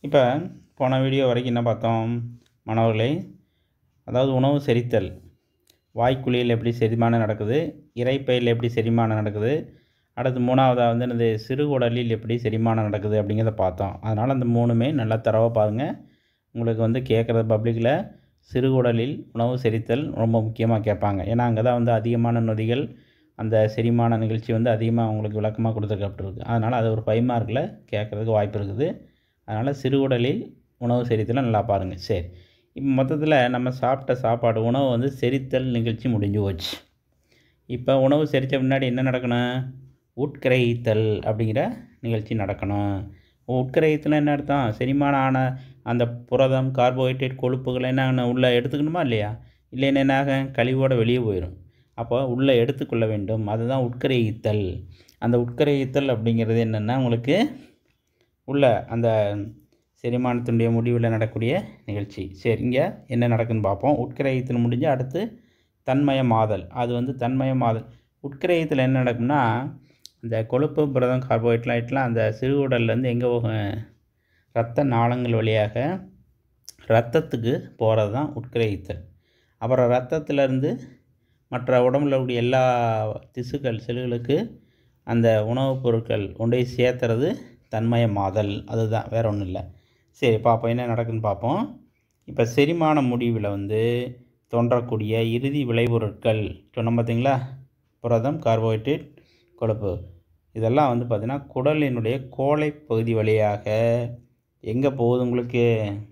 இப்போ போன வீடியோ வரைக்கும் என்ன பார்த்தோம் மாணவர்களே அதாவது உணவு செரித்தல் வாய்க்குழியில் எப்படி செரிமானம் நடக்குது இரைப்பையில் எப்படி செரிமானம் நடக்குது அடுத்து மூணாவதாக வந்து என்னது சிறுகுடலில் எப்படி செரிமானம் நடக்குது அப்படிங்கிறத பார்த்தோம் அதனால் அந்த மூணுமே நல்லா தரவாக பாருங்கள் உங்களுக்கு வந்து கேட்குறது பப்ளிக்கில் சிறுகுடலில் உணவு செரித்தல் ரொம்ப முக்கியமாக கேட்பாங்க ஏன்னா அங்கே தான் வந்து அதிகமான நொதிகள் அந்த செரிமான நிகழ்ச்சி வந்து அதிகமாக உங்களுக்கு விளக்கமாக கொடுத்துருக்கப்பட்டிருக்கு அதனால் அது ஒரு ஃபைவ் மார்க்கில் கேட்குறதுக்கு வாய்ப்பு இருக்குது அதனால் சிறுகுடலில் உணவு செரித்தலை நல்லா பாருங்கள் சரி இப்போ மொத்தத்தில் நம்ம சாப்பிட்ட சாப்பாடு உணவு வந்து செரித்தல் நிகழ்ச்சி முடிஞ்சு போச்சு இப்போ உணவு செரித்த முன்னாடி என்ன நடக்கணும் உட்கிரகித்தல் அப்படிங்கிற நிகழ்ச்சி நடக்கணும் உட்கிரகித்தல் என்ன அர்த்தம் செரிமானம் ஆன அந்த புரதம் கார்போஹைட்ரேட் கொழுப்புகள் என்ன உள்ளே எடுத்துக்கணுமா இல்லையா இல்லைன்னா என்னாக கழிவோட வெளியே போயிடும் அப்போ உள்ளே எடுத்துக்கொள்ள வேண்டும் அதுதான் உட்கிரகித்தல் அந்த உட்கிரகித்தல் அப்படிங்கிறது என்னென்னா உங்களுக்கு உள்ள அந்த செரிமானத்தினுடைய முடிவில் நடக்கக்கூடிய நிகழ்ச்சி சரி இங்கே என்ன நடக்குதுன்னு பார்ப்போம் உட்கிரகித்தல் முடிஞ்சு அடுத்து தன்மயமாதல் அது வந்து தன்மயமாதல் உட்கிரகித்தல் என்ன நடக்கும்னா இந்த கொழுப்பு புரதம் கார்போஹைட்ரேட்லாம் அந்த சிறுகுடல்லேருந்து எங்கே போகும் இரத்த நாளங்கள் வழியாக ரத்தத்துக்கு போகிறது தான் உட்கிரகித்தல் அப்புறம் ரத்தத்திலேருந்து மற்ற உடம்புல இருக்கக்கூடிய எல்லா திசுக்கள் செல்களுக்கு அந்த உணவுப் பொருட்கள் கொண்டு போய் சேர்த்துறது தன்மயமாதல் அதுதான் வேற ஒன்றும் இல்லை சரி பார்ப்போம் என்ன நடக்குதுன்னு பார்ப்போம் இப்போ செரிமான முடிவில் வந்து தோன்றக்கூடிய இறுதி விளைபொருட்கள் சொன்னோம் பார்த்தீங்களா புரதம் கார்போஹைட்ரேட் கொழுப்பு இதெல்லாம் வந்து பார்த்திங்கன்னா குடலினுடைய கோழை பகுதி வழியாக எங்கே போகுது உங்களுக்கு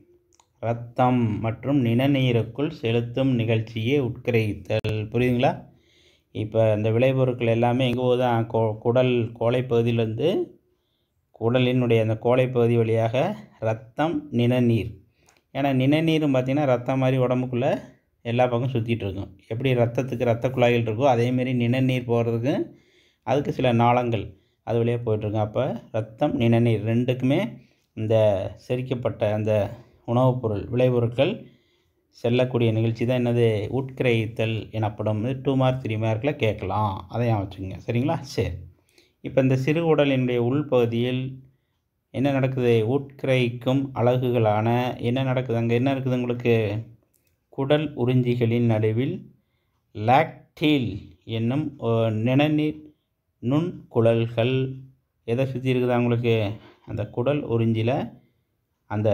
ரத்தம் மற்றும் நிணநீருக்குள் செலுத்தும் நிகழ்ச்சியே உட்கிரகித்தல் புரியுதுங்களா இப்போ இந்த விளைபொருட்கள் எல்லாமே எங்கே போகுதான் கொ குடல் கோழை பகுதியிலேருந்து குடலினுடைய அந்த கோழை பகுதி வழியாக ரத்தம் நிணநீர் ஏன்னா நிணநீரும் பார்த்திங்கன்னா ரத்தம் மாதிரி உடம்புக்குள்ளே எல்லா பக்கம் சுற்றிட்டு இருக்கும் எப்படி ரத்தத்துக்கு ரத்த குழாய்கள் இருக்கோ அதேமாரி நிணநீர் போகிறதுக்கு அதுக்கு சில நாளங்கள் அது வழியாக போயிட்டுருக்கும் அப்போ ரத்தம் நிணநீர் ரெண்டுக்குமே இந்த செரிக்கப்பட்ட அந்த உணவுப் பொருள் விளைபொருட்கள் செல்லக்கூடிய நிகழ்ச்சி தான் என்னது உட்கிரகித்தல் எனப்படும் இது டூ மார்க் த்ரீ மார்க்கில் கேட்கலாம் அதையும் வச்சுக்கோங்க சரிங்களா சரி இப்போ இந்த சிறு உடலினுடைய உள்பகுதியில் என்ன நடக்குது உட்கிரகிக்கும் அலகுகளான என்ன நடக்குது அங்கே என்ன இருக்குது உங்களுக்கு குடல் உறிஞ்சிகளின் நடுவில் லாக்டீல் என்னும் நிணநீர் நுண்குழல்கள் எதை சுற்றி இருக்குதா உங்களுக்கு அந்த குடல் உறிஞ்சியில் அந்த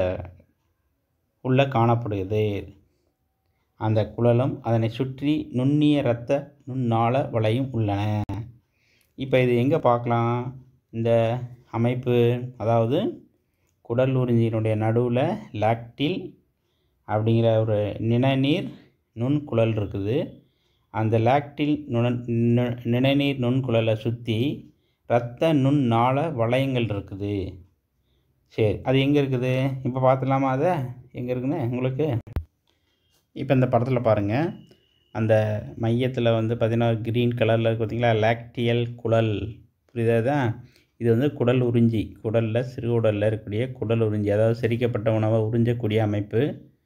உள்ளே காணப்படுகிறது அந்த குழலும் அதனை சுற்றி நுண்ணிய இரத்த நுண்ணாள வளையும் உள்ளன இப்போ இது எங்கே பார்க்கலாம் இந்த அமைப்பு அதாவது குடல் உறிஞ்சியினுடைய நடுவில் லாக்டில் அப்படிங்கிற ஒரு நிணநீர் நுண்குழல் இருக்குது அந்த லாக்டில் நுண நிணநீர் நுண்குழலை சுற்றி இரத்த நுண்ணாள வளையங்கள் இருக்குது சரி அது எங்கே இருக்குது இப்போ பார்த்துலாமா அதை எங்கே இருக்குன்னு உங்களுக்கு இப்போ இந்த படத்தில் பாருங்கள் அந்த மையத்தில் வந்து பார்த்திங்கன்னா க்ரீன் கலரில் இருக்குது பார்த்திங்களா லாக்டியல் குழல் புரியுதா இது வந்து குடல் உறிஞ்சி குடலில் சிறு உடலில் இருக்கக்கூடிய குடல் உறிஞ்சி அதாவது செரிக்கப்பட்ட உணவை உறிஞ்சக்கூடிய அமைப்பு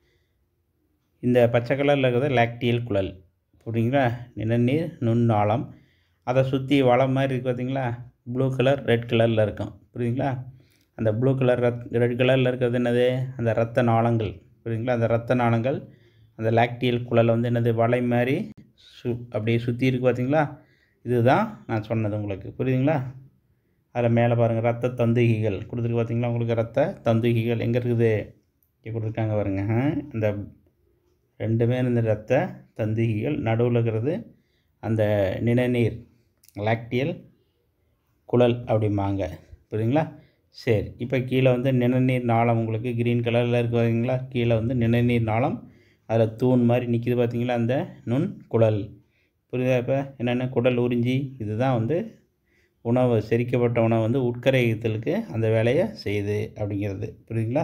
இந்த பச்சை கலரில் இருக்கிறது லாக்டியல் குழல் புரியுங்களா நிணநீர் நுண்ணாளம் அதை சுற்றி வளம் மாதிரி இருக்குது பார்த்திங்களா ப்ளூ கலர் ரெட் கலரில் இருக்கும் புரியுதுங்களா அந்த ப்ளூ கலர் ரத் ரெட் கலரில் இருக்கிறது என்னது அந்த இரத்த நாளங்கள் புரியுதுங்களா அந்த இரத்த நாளங்கள் அந்த லாக்டியல் குழல் வந்து என்னது வலை மாதிரி சு அப்படியே சுற்றி இருக்குது பார்த்தீங்களா இதுதான் நான் சொன்னது உங்களுக்கு புரியுதுங்களா அதில் மேலே பாருங்கள் ரத்த தந்துகிகள் கொடுத்துருக்கு பார்த்தீங்களா உங்களுக்கு ரத்த தந்துகிகள் எங்கே இருக்குது இங்கே கொடுத்துருக்காங்க பாருங்க இந்த ரெண்டுமே இந்த ரத்த தந்துகிகள் நடுவில் இருக்கிறது அந்த நிணநீர் லாக்டியல் குழல் அப்படிம்பாங்க புரியுதுங்களா சரி இப்போ கீழே வந்து நிணநீர் நாளம் உங்களுக்கு க்ரீன் கலரில் இருக்கு பார்த்தீங்களா கீழே வந்து நிணநீர் நாளம் அதில் தூண் மாதிரி நிற்கிது பார்த்தீங்களா அந்த நுண் குடல் புரியுதா இப்போ என்னென்ன குடல் உறிஞ்சி இதுதான் வந்து உணவு செரிக்கப்பட்ட உணவு வந்து உட்கரைத்தலுக்கு அந்த வேலையை செய்யுது அப்படிங்கிறது புரியுதுங்களா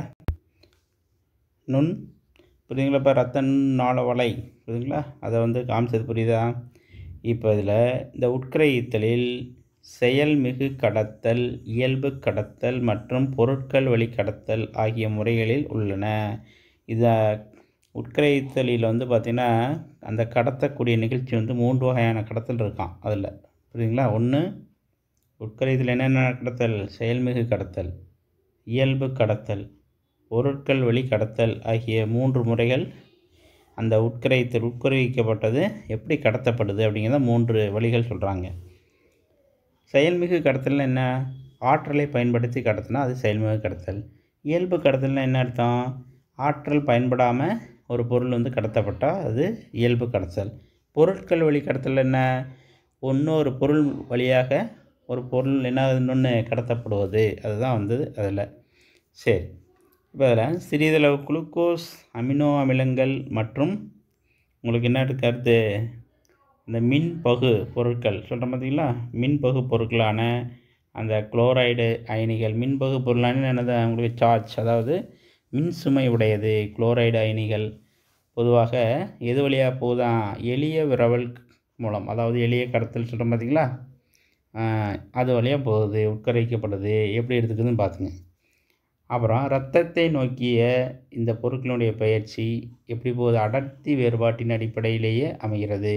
நுண் புரியுதுங்களா இப்போ ரத்த நாள வலை புரியுதுங்களா அதை வந்து காமிச்சது புரியுதா இப்போ இதில் இந்த உட்கிரகித்தலில் செயல்மிகு கடத்தல் இயல்பு கடத்தல் மற்றும் பொருட்கள் வழி கடத்தல் ஆகிய முறைகளில் உள்ளன இதை உட்கிரகித்தலில் வந்து பார்த்திங்கன்னா அந்த கடத்தக்கூடிய நிகழ்ச்சி வந்து மூன்று வகையான கடத்தல் இருக்கான் அதில் புரியுதுங்களா ஒன்று உட்கரைத்தில் என்னென்ன கடத்தல் செயல்மிகு கடத்தல் இயல்பு கடத்தல் பொருட்கள் வழி கடத்தல் ஆகிய மூன்று முறைகள் அந்த உட்கரைத்தல் உட்கரிக்கப்பட்டது எப்படி கடத்தப்படுது அப்படிங்கிறத மூன்று வழிகள் சொல்கிறாங்க செயல்மிகு கடத்தல்னா என்ன ஆற்றலை பயன்படுத்தி கடத்தினா அது செயல்மிகு கடத்தல் இயல்பு கடத்தல்னா என்ன அர்த்தம் ஆற்றல் பயன்படாமல் ஒரு பொருள் வந்து கடத்தப்பட்டால் அது இயல்பு கடத்தல் பொருட்கள் வழி கடத்தல் என்ன இன்னொரு பொருள் வழியாக ஒரு பொருள் என்ன இன்னொன்று கடத்தப்படுவது அதுதான் வந்து அதில் சரி இப்போ அதில் சிறிதளவு குளுக்கோஸ் அமினோ அமிலங்கள் மற்றும் உங்களுக்கு என்ன கருத்து இந்த மின் பகு பொருட்கள் சொல்கிறேன் பார்த்தீங்களா மின் பகு பொருட்களான அந்த குளோரைடு அயனிகள் மின் பகு பொருளான என்னது உங்களுக்கு சார்ஜ் அதாவது மின் சுமை உடையது குளோரைடு அயனிகள் பொதுவாக எது வழியாக போகுதான் எளிய விரவல் மூலம் அதாவது எளிய கடத்தல் சொல்கிறோம் பார்த்தீங்களா அது வழியாக போகுது உட்கரிக்கப்படுது எப்படி எடுத்துக்குதுன்னு பார்த்துங்க அப்புறம் இரத்தத்தை நோக்கிய இந்த பொருட்களுடைய பயிற்சி எப்படி போகுது அடர்த்தி வேறுபாட்டின் அடிப்படையிலேயே அமைகிறது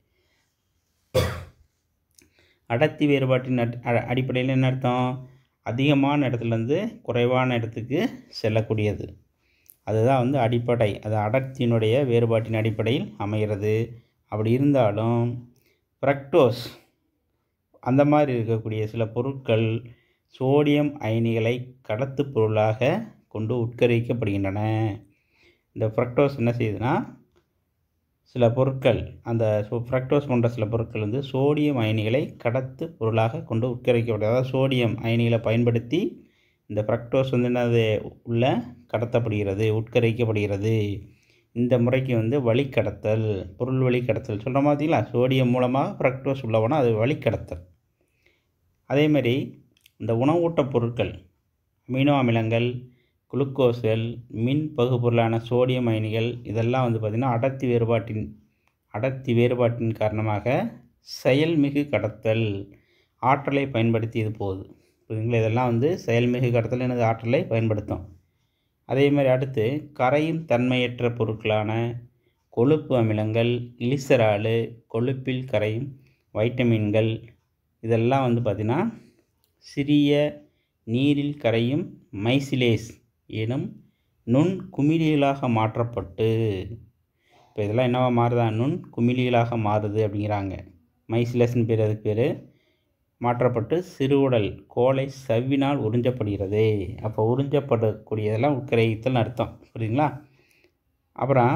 அடர்த்தி வேறுபாட்டின் அடிப்படையில் என்ன அர்த்தம் அதிகமான இடத்துலேருந்து குறைவான இடத்துக்கு செல்லக்கூடியது அதுதான் வந்து அடிப்படை அது அடர்த்தியினுடைய வேறுபாட்டின் அடிப்படையில் அமைகிறது அப்படி இருந்தாலும் ஃப்ரக்டோஸ் அந்த மாதிரி இருக்கக்கூடிய சில பொருட்கள் சோடியம் அயனிகளை கடத்து பொருளாக கொண்டு உட்கரிக்கப்படுகின்றன இந்த ஃப்ரக்டோஸ் என்ன செய்யுதுன்னா சில பொருட்கள் அந்த ஃப்ரக்டோஸ் போன்ற சில பொருட்கள் வந்து சோடியம் அயனிகளை கடத்து பொருளாக கொண்டு உட்கரிக்கப்படுது அதாவது சோடியம் அயனிகளை பயன்படுத்தி இந்த ஃப்ரக்டோஸ் வந்து என்னது உள்ள கடத்தப்படுகிறது உட்கரிக்கப்படுகிறது இந்த முறைக்கு வந்து வழிக்கடத்தல் பொருள் வழிக்கடத்தல் சொல்கிற பார்த்தீங்களா சோடியம் மூலமாக ஃப்ரக்டோஸ் உள்ளவனா அது வழிக்கடத்தல் அதேமாதிரி இந்த உணவூட்ட பொருட்கள் அமினோ அமிலங்கள் குளுக்கோஸ்கள் மின் பகுப்பொருளான சோடியம் அயனிகள் இதெல்லாம் வந்து பார்த்திங்கன்னா அடர்த்தி வேறுபாட்டின் அடர்த்தி வேறுபாட்டின் காரணமாக செயல்மிகு கடத்தல் ஆற்றலை பயன்படுத்தி இது போகுது புரியுதுங்களா இதெல்லாம் வந்து செயல்மிகு கடத்தல் எனது ஆற்றலை பயன்படுத்தும் அதே மாதிரி அடுத்து கரையும் தன்மையற்ற பொருட்களான கொழுப்பு அமிலங்கள் கிளிசராலு கொழுப்பில் கரையும் வைட்டமின்கள் இதெல்லாம் வந்து பார்த்திங்கன்னா சிறிய நீரில் கரையும் மைசிலேஸ் எனும் நுண் குமிழிகளாக மாற்றப்பட்டு இப்போ இதெல்லாம் என்னவா மாறுதா நுண் குமிழிகளாக மாறுது அப்படிங்கிறாங்க மைசிலஸ்னு பேர் அதுக்கு பேர் மாற்றப்பட்டு சிறுவுடல் கோலை சவ்வினால் உறிஞ்சப்படுகிறது அப்போ உறிஞ்சப்படக்கூடியதெல்லாம் உட்கிரகித்தல் அர்த்தம் புரியுதுங்களா அப்புறம்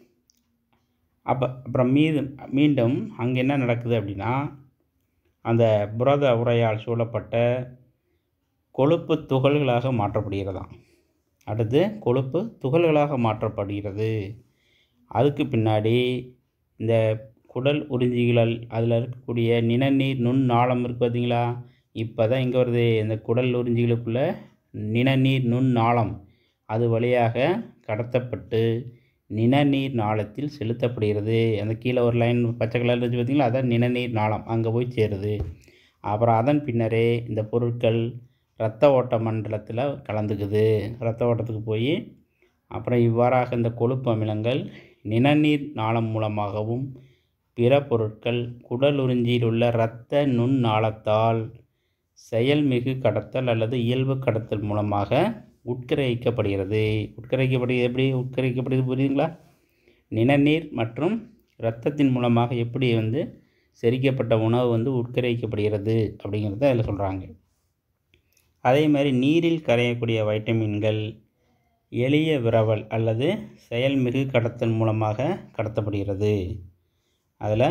அப்போ அப்புறம் மீது மீண்டும் அங்கே என்ன நடக்குது அப்படின்னா அந்த புரத உரையால் சூழப்பட்ட கொழுப்பு துகள்களாக மாற்றப்படுகிறதாம் அடுத்து கொழுப்பு துகள்களாக மாற்றப்படுகிறது அதுக்கு பின்னாடி இந்த குடல் உறிஞ்சிகள் அதில் இருக்கக்கூடிய நிணநீர் நுண் நாளம் இருக்குது பார்த்தீங்களா இப்போ தான் இங்கே வருது இந்த குடல் உறிஞ்சிகளுக்குள்ள நிணநீர் நுண் நாளம் அது வழியாக கடத்தப்பட்டு நிணநீர் நாளத்தில் செலுத்தப்படுகிறது அந்த கீழே ஒரு லைன் பச்சை கலர் இருந்துச்சு பார்த்தீங்களா அதான் நிணநீர் நாளம் அங்கே போய் சேருது அப்புறம் அதன் பின்னரே இந்த பொருட்கள் இரத்த ஓட்ட மண்டலத்தில் கலந்துக்குது இரத்த ஓட்டத்துக்கு போய் அப்புறம் இவ்வாறாக இந்த கொழுப்பு அமிலங்கள் நிணநீர் நாளம் மூலமாகவும் பிற பொருட்கள் குடலுறிஞ்சியில் உள்ள இரத்த நுண் நாளத்தால் செயல்மிகு கடத்தல் அல்லது இயல்பு கடத்தல் மூலமாக உட்கிரகிக்கப்படுகிறது உட்கிரகிக்கப்படுகிறது எப்படி உட்கிரகிக்கப்படுகிறது புரியுதுங்களா நிணநீர் மற்றும் இரத்தத்தின் மூலமாக எப்படி வந்து செரிக்கப்பட்ட உணவு வந்து உட்கிரகிக்கப்படுகிறது அப்படிங்கிறத அதில் சொல்கிறாங்க அதே மாதிரி நீரில் கரையக்கூடிய வைட்டமின்கள் எளிய விரவல் அல்லது செயல்மிகு கடத்தல் மூலமாக கடத்தப்படுகிறது அதில்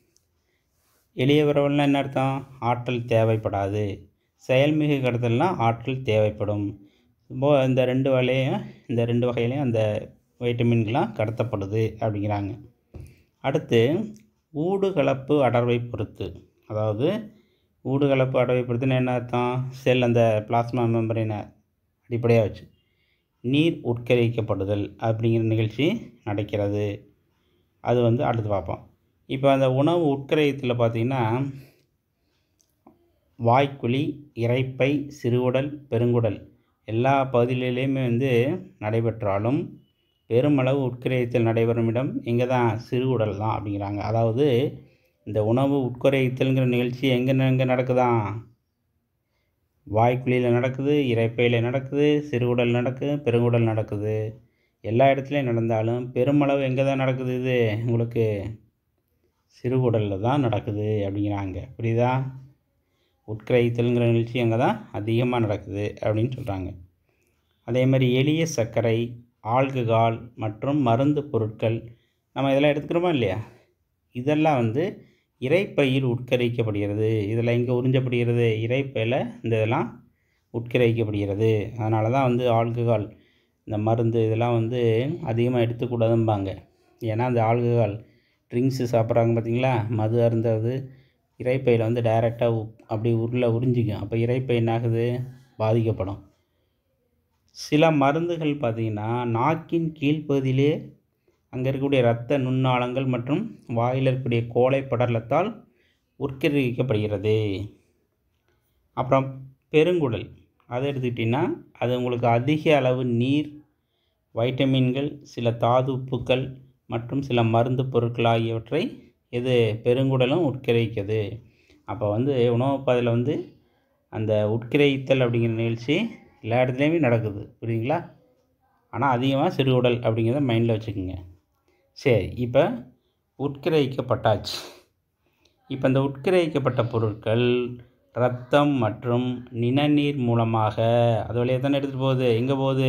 எளிய விரவல்னா என்ன அர்த்தம் ஆற்றல் தேவைப்படாது செயல்மிகு கடத்தல்னால் ஆற்றல் தேவைப்படும் இப்போ இந்த ரெண்டு வகையிலையும் இந்த ரெண்டு வகையிலையும் அந்த வைட்டமின்கள்லாம் கடத்தப்படுது அப்படிங்கிறாங்க அடுத்து ஊடுகலப்பு அடர்வை பொறுத்து அதாவது ஊடுகலப்பு அடர்வை பொறுத்துன்னு என்ன அர்த்தம் செல் அந்த பிளாஸ்மா மெம்பரினை அடிப்படையாக வச்சு நீர் உட்கரிக்கப்படுதல் அப்படிங்கிற நிகழ்ச்சி நடக்கிறது அது வந்து அடுத்து பார்ப்போம் இப்போ அந்த உணவு உட்கரையத்தில் பார்த்திங்கன்னா வாய்க்குழி இரைப்பை சிறுகுடல் பெருங்குடல் எல்லா பகுதிகளிலையுமே வந்து நடைபெற்றாலும் பெருமளவு உட்கரையத்தில் நடைபெறும் இடம் இங்கே தான் சிறுகுடல் தான் அப்படிங்கிறாங்க அதாவது இந்த உணவு உட்கரையத்தல்ங்கிற நிகழ்ச்சி எங்கே எங்கே நடக்குதான் வாய்க்குழியில் நடக்குது இரைப்பையில் நடக்குது சிறுகுடல் நடக்குது பெருங்குடல் நடக்குது எல்லா இடத்துலையும் நடந்தாலும் பெருமளவு எங்கே தான் நடக்குது இது உங்களுக்கு சிறுகுடலில் தான் நடக்குது அப்படிங்கிறாங்க புரியுதா உட்கிரகித்தல்ங்கிற நிகழ்ச்சி அங்கே தான் அதிகமாக நடக்குது அப்படின்னு சொல்கிறாங்க அதே மாதிரி எளிய சர்க்கரை ஆல்கஹால் மற்றும் மருந்து பொருட்கள் நம்ம இதெல்லாம் எடுத்துக்கிறோமா இல்லையா இதெல்லாம் வந்து இரைப்பையில் உட்கரிக்கப்படுகிறது இதெல்லாம் எங்கே உறிஞ்சப்படுகிறது இரைப்பையில் இந்த இதெல்லாம் உட்கரிக்கப்படுகிறது அதனால தான் வந்து ஆல்கஹால் இந்த மருந்து இதெல்லாம் வந்து அதிகமாக எடுத்துக்கூடாதும்பாங்க ஏன்னா அந்த ஆல்கஹால் ட்ரிங்க்ஸு சாப்பிட்றாங்க பார்த்தீங்களா மது அருந்தது இரைப்பையில் வந்து டைரெக்டாக அப்படி உருளை உறிஞ்சிக்கும் அப்போ இரைப்பை என்னாகுது பாதிக்கப்படும் சில மருந்துகள் பார்த்திங்கன்னா நாக்கின் கீழ்ப்பகுதியிலே அங்கே இருக்கக்கூடிய இரத்த நுண்ணாளங்கள் மற்றும் வாயில் இருக்கக்கூடிய கோழை படலத்தால் உட்கரிக்கப்படுகிறது அப்புறம் பெருங்குடல் அதை எடுத்துக்கிட்டிங்கன்னா அது உங்களுக்கு அதிக அளவு நீர் வைட்டமின்கள் சில தாது உப்புக்கள் மற்றும் சில மருந்து பொருட்கள் ஆகியவற்றை இது பெருங்குடலும் உட்கிரகிக்குது அப்போ வந்து உணவு பாதையில் வந்து அந்த உட்கிரகித்தல் அப்படிங்கிற நிகழ்ச்சி எல்லா இடத்துலையுமே நடக்குது புரியுதுங்களா ஆனால் அதிகமாக சிறுகுடல் அப்படிங்கிறத மைண்டில் வச்சுக்கோங்க சரி இப்போ உட்கிரகிக்கப்பட்டாச்சு இப்போ இந்த உட்கிரகிக்கப்பட்ட பொருட்கள் ரத்தம் மற்றும் நிணநீர் மூலமாக அது வழியாக தானே எடுத்துகிட்டு போகுது எங்கே போகுது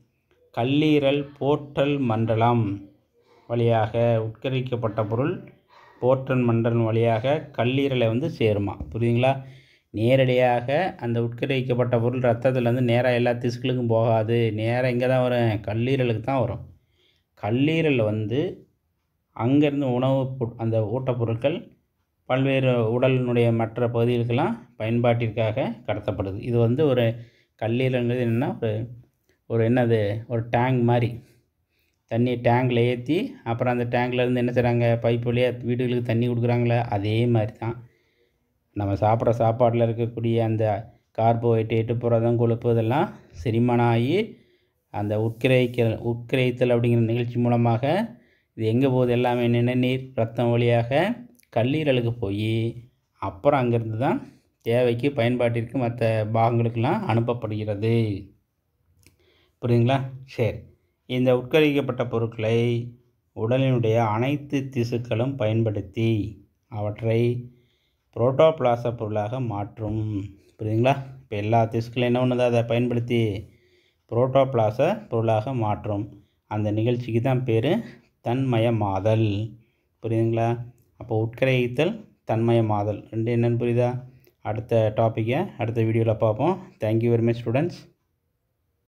கல்லீரல் போர்ட்டல் மண்டலம் வழியாக உட்கரிக்கப்பட்ட பொருள் போர்ட்டல் மண்டலம் வழியாக கல்லீரலை வந்து சேருமா புரியுதுங்களா நேரடியாக அந்த உட்கரிக்கப்பட்ட பொருள் ரத்தத்துலேருந்து நேராக எல்லா திசுக்களுக்கும் போகாது நேராக எங்கே தான் வரும் கல்லீரலுக்கு தான் வரும் கல்லீரல் வந்து அங்கேருந்து உணவு பொ- அந்த ஊட்டப்பொருட்கள் பல்வேறு உடலினுடைய மற்ற பகுதிகளுக்கெல்லாம் பயன்பாட்டிற்காக கடத்தப்படுது இது வந்து ஒரு கல்லீரல்ங்கிறது என்னென்னா ஒரு ஒரு என்னது ஒரு டேங்க் மாதிரி தண்ணி டேங்கில் ஏற்றி அப்புறம் அந்த டேங்க்ல இருந்து என்ன செய்கிறாங்க பைப் வழியாக வீடுகளுக்கு தண்ணி கொடுக்குறாங்களே அதே மாதிரி தான் நம்ம சாப்பிட்ற சாப்பாட்டில் இருக்கக்கூடிய அந்த கார்போஹைட்ரேட்டு புரதம் கொழுப்பு இதெல்லாம் செரிமானம் ஆகி அந்த உட்கிரகிக்க உட்கிரகித்தல் அப்படிங்கிற நிகழ்ச்சி மூலமாக இது எங்கே போகுது எல்லாமே நிணநீர் ரத்தம் வழியாக கல்லீரலுக்கு போய் அப்புறம் அங்கேருந்து தான் தேவைக்கு பயன்பாட்டிற்கு மற்ற பாகங்களுக்கெல்லாம் அனுப்பப்படுகிறது புரியுதுங்களா சரி இந்த உட்கரிக்கப்பட்ட பொருட்களை உடலினுடைய அனைத்து திசுக்களும் பயன்படுத்தி அவற்றை புரோட்டோபிளாச பொருளாக மாற்றும் புரியுதுங்களா இப்போ எல்லா திசுக்களும் என்ன பண்ணுது அதை பயன்படுத்தி புரோட்டோபிளாச பொருளாக மாற்றும் அந்த நிகழ்ச்சிக்கு தான் பேர் தன்மயமாதல் புரியுதுங்களா அப்போ உட்கரைத்தல் தன்மயமாதல் ரெண்டு என்னன்னு புரியுதா அடுத்த டாப்பிக்கை அடுத்த வீடியோவில் பார்ப்போம் தேங்க்யூ வெரி மச் ஸ்டூடெண்ட்ஸ்